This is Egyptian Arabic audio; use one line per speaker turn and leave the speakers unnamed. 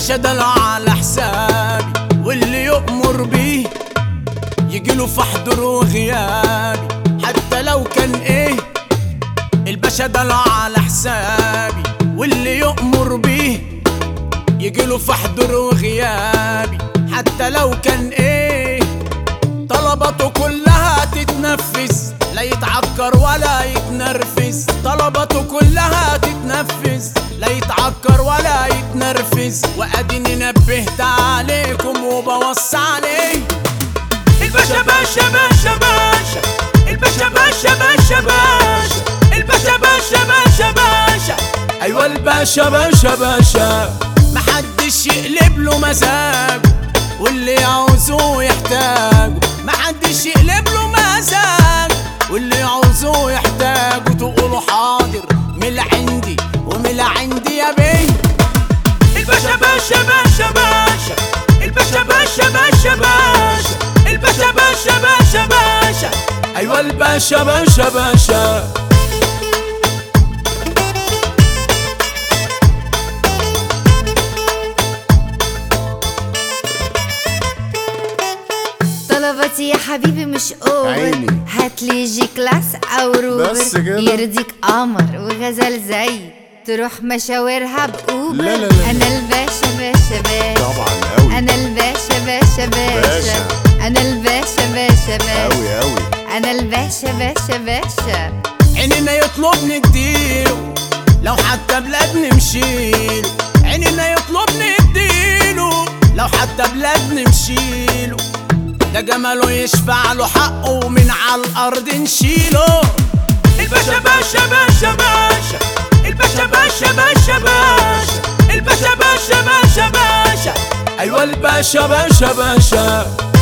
الباشا ده لا على حسابي واللي يؤمر بيه يجيله في حضور وغيابي حتى لو كان ايه الباشا ده لا على حسابي واللي يؤمر بيه يجيله في حضور وغيابي حتى لو كان ايه طلباته كلها تتنفذ لا يتعكر ولا يتنرفز طلباته كلها تتنفذ لا يتعكر ولا يتنرفز واديني نبهت عليكم وبوصي عليه
الباشا باشا باشا باشا الباشا باشا باشا باشا الباشا باشا باشا باشا
ايوه الباشا باشا باشا محدش يقلب له مزاجه واللي يعوزه يحتاجه محدش يقلب له مزاجه واللي يعوزه يحتاجه تقولوا حاضر من عندي ومن عندي يا بيه
الباشا باشا باشا باشا الباشا باشا باشا باشا الباشا باشا باشا باشا
ايوه الباشا باشا باشا
طلباتي يا حبيبي مش اوفر
عيني.
هاتلي جي كلاس او روبر
بس كده؟
يرضيك قمر وغزل زي تروح مشاورها باوبر
لا لا لا.
انا الباشا باشا باشا
طبعا قوي
انا الباشا باشا باشا
باشا.
انا الباشا باشا باشا
قوي قوي
انا الباشا باشا باشا
عينينا يطلبني اديله لو حتى بلاد نمشيله عينينا يطلبني اديله لو حتى بلاد نمشيله ده جماله يشفع له حقه ومن على الارض نشيله
الباشا باشا باشا باشا الباشا باشا باشا باشا الباشا باشا باشا باشا
ايوه الباشا باشا باشا